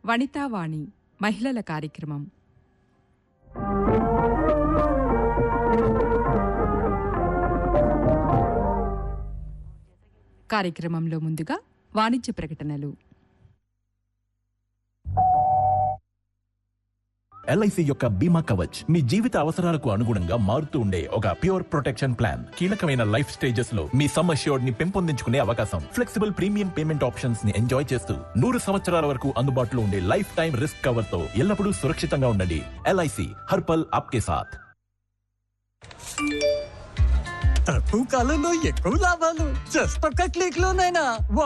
వనితావాణి మహిళల కార్యక్రమం కార్యక్రమంలో ముందుగా వాణిజ్య ప్రకటనలు ఎల్ఐసి యొక్క బీమా కవచ్ మీ జీవిత అవసరాలకు అనుగుణంగా మారుతూ ఉండే ఒక ప్యూర్ ప్రొటెక్షన్ ప్లాన్ కీలకమైన లైఫ్ స్టేజెస్ లో మీ సమ్ అష్యూర్డ్ ని పెంపొందించుకునే అవకాశం ఫ్లెక్సిబుల్ ప్రీమియం పేమెంట్ ఆప్షన్స్ ని ఎంజాయ్ చేస్తూ నూరు సంవత్సరాల వరకు అందుబాటులో ఉండే లైఫ్ టైం రిస్క్ కవర్ తో ఎల్లప్పుడూ సురక్షితంగా ఉండండి ఎల్ఐసి హర్పల్ ఆప్కే సాథ్ తక్కువ కాలంలో ఎక్కువ లాభాలు జస్ట్ ఒక్క క్లిక్ లోనైనా వా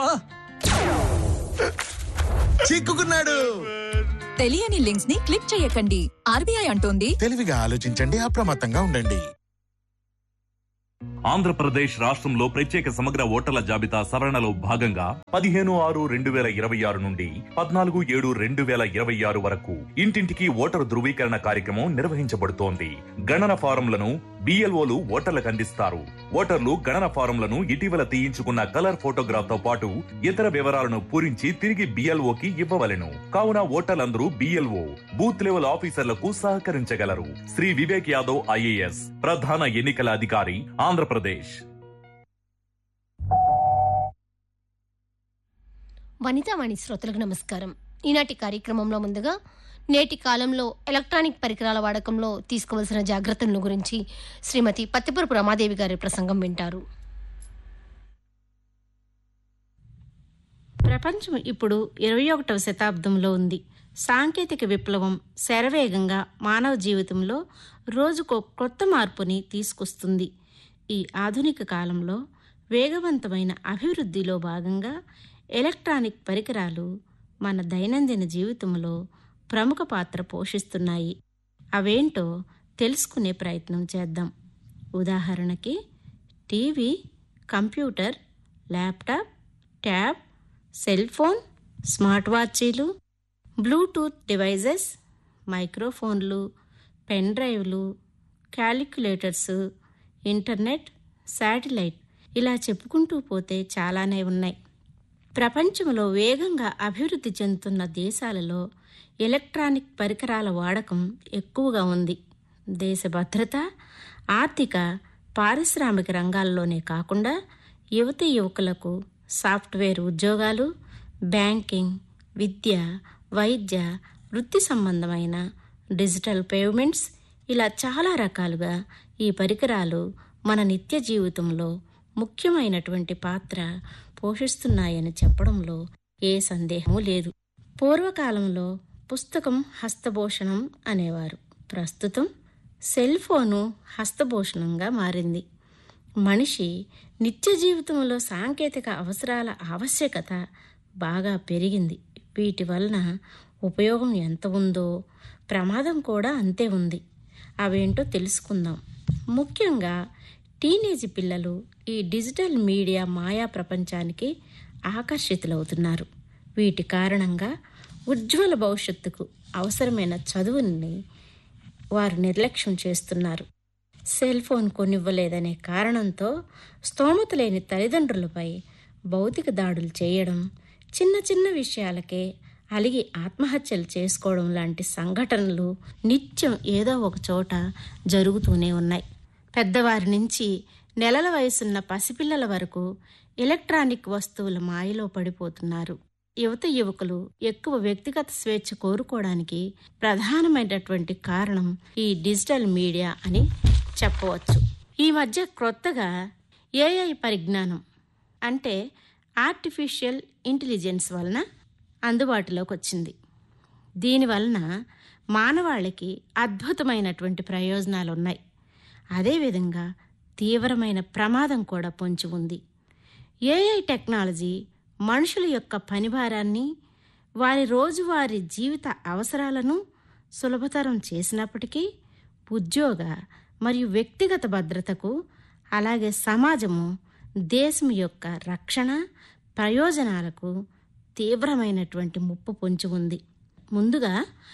చిక్కుకున్నాడు తెలియని లింక్స్ ని క్లిక్ చేయకండి ఆర్బీఐ అంటోంది తెలివిగా ఆలోచించండి అప్రమత్తంగా ఉండండి ఆంధ్రప్రదేశ్ రాష్ట్రంలో ప్రత్యేక సమగ్ర ఓటర్ల జాబితా సవరణలో భాగంగా పదిహేను ఆరు రెండు వేల ఇరవై ఆరు నుండి పద్నాలుగు ఏడు రెండు వేల ఇరవై ఆరు వరకు ఇంటింటికి ఓటరు ధృవీకరణ కార్యక్రమం నిర్వహించబడుతోంది గణన ఫారంలను బిఎల్ఓలు ఓటర్లకు అందిస్తారు ఓటర్లు గణన ఫారంలను ఇటీవల తీయించుకున్న కలర్ ఫోటోగ్రాఫ్ తో పాటు ఇతర వివరాలను పూరించి తిరిగి బిఎల్ఓకి ఇవ్వవలెను కావున ఓటర్లందరూ బిఎల్ఓ బూత్ లెవెల్ ఆఫీసర్లకు సహకరించగలరు శ్రీ వివేక్ యాదవ్ ఐఏఎస్ ప్రధాన ఎన్నికల అధికారి ఆంధ్రప్రదేశ్ వనితావాణి శ్రోతలకు నమస్కారం ఈనాటి కార్యక్రమంలో ముందుగా నేటి కాలంలో ఎలక్ట్రానిక్ పరికరాల వాడకంలో తీసుకోవాల్సిన జాగ్రత్తలను గురించి శ్రీమతి పత్తిపురపు రమాదేవి గారి ప్రసంగం వింటారు ప్రపంచం ఇప్పుడు ఇరవై ఒకటవ శతాబ్దంలో ఉంది సాంకేతిక విప్లవం శరవేగంగా మానవ జీవితంలో రోజుకో కొత్త మార్పుని తీసుకొస్తుంది ఈ ఆధునిక కాలంలో వేగవంతమైన అభివృద్ధిలో భాగంగా ఎలక్ట్రానిక్ పరికరాలు మన దైనందిన జీవితంలో ప్రముఖ పాత్ర పోషిస్తున్నాయి అవేంటో తెలుసుకునే ప్రయత్నం చేద్దాం ఉదాహరణకి TV computer laptop tab cell phone smart వాచీలు బ్లూటూత్ డివైజెస్ మైక్రోఫోన్లు పెన్ డ్రైవ్లు క్యాలిక్యులేటర్స్ ఇంటర్నెట్ శాటిలైట్ ఇలా చెప్పుకుంటూ పోతే చాలానే ఉన్నాయి ప్రపంచంలో వేగంగా అభివృద్ధి చెందుతున్న దేశాలలో ఎలక్ట్రానిక్ పరికరాల వాడకం ఎక్కువగా ఉంది దేశ భద్రత ఆర్థిక పారిశ్రామిక రంగాల్లోనే కాకుండా యువతి యువకులకు సాఫ్ట్వేర్ ఉద్యోగాలు బ్యాంకింగ్ విద్య వైద్య వృత్తి సంబంధమైన డిజిటల్ పేమెంట్స్ ఇలా చాలా రకాలుగా ఈ పరికరాలు మన నిత్య జీవితంలో ముఖ్యమైనటువంటి పాత్ర పోషిస్తున్నాయని చెప్పడంలో ఏ సందేహమూ లేదు పూర్వకాలంలో పుస్తకం హస్తభూషణం అనేవారు ప్రస్తుతం సెల్ ఫోను హస్తభూషణంగా మారింది మనిషి నిత్య జీవితంలో సాంకేతిక అవసరాల ఆవశ్యకత బాగా పెరిగింది వీటి వలన ఉపయోగం ఎంత ఉందో ప్రమాదం కూడా అంతే ఉంది అవేంటో తెలుసుకుందాం ముఖ్యంగా టీనేజ్ పిల్లలు ఈ డిజిటల్ మీడియా మాయా ప్రపంచానికి ఆకర్షితులవుతున్నారు వీటి కారణంగా ఉజ్వల భవిష్యత్తుకు అవసరమైన చదువుని వారు నిర్లక్ష్యం చేస్తున్నారు సెల్ ఫోన్ కొనివ్వలేదనే కారణంతో స్తోమత లేని తల్లిదండ్రులపై భౌతిక దాడులు చేయడం చిన్న చిన్న విషయాలకే అలిగి ఆత్మహత్యలు చేసుకోవడం లాంటి సంఘటనలు నిత్యం ఏదో ఒక చోట జరుగుతూనే ఉన్నాయి పెద్దవారి నుంచి నెలల వయసున్న పసిపిల్లల వరకు ఎలక్ట్రానిక్ వస్తువుల మాయలో పడిపోతున్నారు యువత యువకులు ఎక్కువ వ్యక్తిగత స్వేచ్ఛ కోరుకోవడానికి ప్రధానమైనటువంటి కారణం ఈ డిజిటల్ మీడియా అని చెప్పవచ్చు ఈ మధ్య క్రొత్తగా ఏఐ పరిజ్ఞానం అంటే ఆర్టిఫిషియల్ ఇంటెలిజెన్స్ వలన అందుబాటులోకి వచ్చింది దీనివలన మానవాళికి అద్భుతమైనటువంటి ప్రయోజనాలు ఉన్నాయి అదేవిధంగా తీవ్రమైన ప్రమాదం కూడా పొంచి ఉంది ఏఐ టెక్నాలజీ మనుషుల యొక్క పనిభారాన్ని వారి రోజువారీ జీవిత అవసరాలను సులభతరం చేసినప్పటికీ ఉద్యోగ మరియు వ్యక్తిగత భద్రతకు అలాగే సమాజము దేశం యొక్క రక్షణ ప్రయోజనాలకు తీవ్రమైనటువంటి ముప్పు పొంచి ఉంది ముందుగా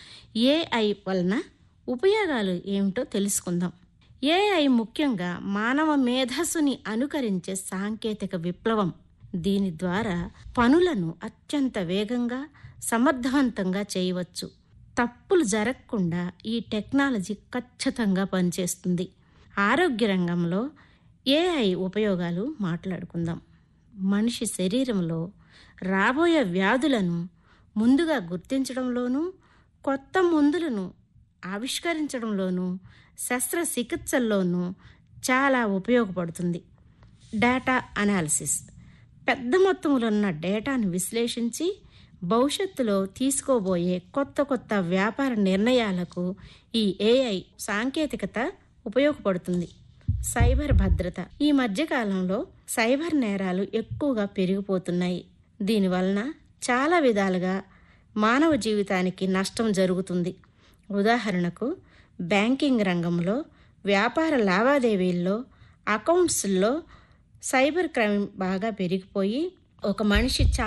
ఏఐ వలన ఉపయోగాలు ఏమిటో తెలుసుకుందాం ఏఐ ముఖ్యంగా మానవ మేధస్సుని అనుకరించే సాంకేతిక విప్లవం దీని ద్వారా పనులను అత్యంత వేగంగా సమర్థవంతంగా చేయవచ్చు తప్పులు జరగకుండా ఈ టెక్నాలజీ ఖచ్చితంగా పనిచేస్తుంది ఆరోగ్య రంగంలో ఏఐ ఉపయోగాలు మాట్లాడుకుందాం మనిషి శరీరంలో రాబోయే వ్యాధులను ముందుగా గుర్తించడంలోనూ కొత్త మందులను ఆవిష్కరించడంలోనూ శస్త్రచికిత్సల్లోనూ చాలా ఉపయోగపడుతుంది డేటా అనాలిసిస్ పెద్ద మొత్తంలో ఉన్న డేటాను విశ్లేషించి భవిష్యత్తులో తీసుకోబోయే కొత్త కొత్త వ్యాపార నిర్ణయాలకు ఈ ఏఐ సాంకేతికత ఉపయోగపడుతుంది సైబర్ భద్రత ఈ మధ్యకాలంలో సైబర్ నేరాలు ఎక్కువగా పెరిగిపోతున్నాయి దీనివలన చాలా విధాలుగా మానవ జీవితానికి నష్టం జరుగుతుంది ఉదాహరణకు బ్యాంకింగ్ రంగంలో వ్యాపార లావాదేవీల్లో అకౌంట్స్లో సైబర్ క్రైమ్ బాగా పెరిగిపోయి ఒక మనిషి చా